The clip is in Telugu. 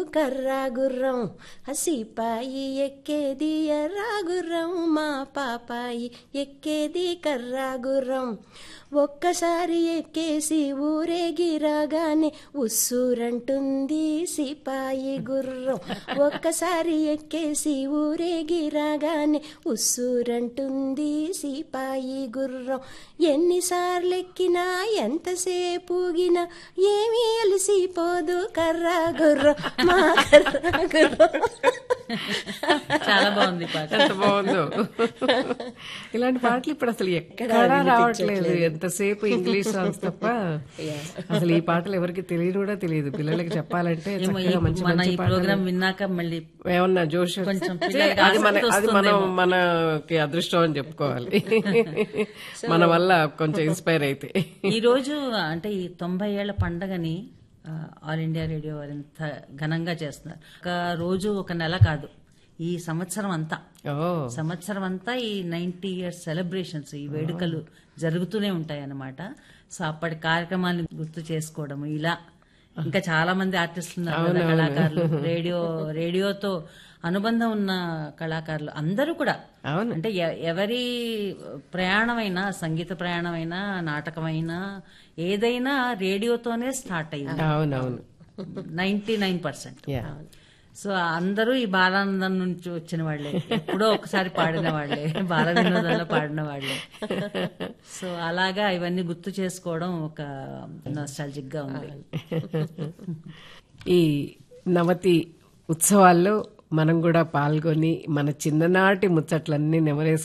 కర్రా గుర్రం హసిపాయి ఎక్కేది ఎర్రా గుర్రం మా పాపాయి ఎక్కేది కర్రా గుర్రం ఒక్కసారి ఎక్కేసి ఊరేగి రాగానే ఉస్సూరంటుంది సిపాయి గుర్రం ఒక్కసారి ఎక్కేసి ఊరేగి రాగానే ఉస్సూరంటుంది సిపాయి గుర్రం ఎన్నిసార్లు ఎక్కినా ఎంతసేపు ఊగినా ఏమీ అలసిపోదు కర్రా గుర్రం మా కర్రా గుర్రం చాలా బాగుంది పాట ఎంత బాగుందో ఇలాంటి పాటలు ఇప్పుడు అసలు ఎక్కడా రావట్లేదు ఎంతసేపు ఇంగ్లీష్ సాంగ్స్ తప్ప అసలు ఈ పాటలు ఎవరికి తెలియదు కూడా తెలియదు పిల్లలకి చెప్పాలంటే ఏమో ఈ- చక్కగా మంచి మన మంచి ఈ పాటలు ప్రోగ్రామ్ విన్నాక మళ్ళీ ఏమన్నా జోష్ కొంచెం వస్తే పిల్లలకి అది మన ఆసక్తి అది మనం వస్తుందేమో. మనకి అదృష్టం అని చెప్పుకోవాలి మన వల్ల కొంచెం ఇన్స్పైర్ అయితే ఈ రోజు అంటే ఈ తొంభై ఏళ్ల పండగని ఆ, ఆల్ ఇండియా రేడియో వారు ఇంత ఘనంగా చేస్తున్నారు ఒక రోజు ఒక నెల కాదు ఈ సంవత్సరం అంతా ఓ సంవత్సరం అంతా ఈ నైన్టీ ఇయర్స్ సెలబ్రేషన్స్ ఈ వేడుకలు జరుగుతూనే ఉంటాయి అన్నమాట సో అప్పటి కార్యక్రమాన్ని గుర్తు చేసుకోవడం ఇలా ఇంకా చాలా మంది ఆర్టిస్టులు ఉన్నారు కదా, కళాకారులు రేడియో రేడియోతో అనుబంధం ఉన్న కళాకారులు అందరూ కూడా అవును అంటే ఎ- ఎవరి ప్రయాణమైనా సంగీత ప్రయాణమైనా నాటకమైనా ఏదైనా రేడియోతోనే స్టార్ట్ అయింది అవునవును ninety nine percent yeah so అందరూ ఈ బాలానందం నుంచి వచ్చిన వాళ్ళే ఎప్పుడో ఒకసారి పాడిన వాళ్ళే బాల వినోదంలో పాడిన వాళ్ళే సో అలాగా ఇవన్నీ గుర్తు చేసుకోవడం ఒక నాస్టాలజిక్ గా ఉంది ఈ నవతి ఉత్సవాల్లో మనం కూడా పాల్గొని మన చిన్ననాటి ముచ్చట్లన్నీ నెమరేసు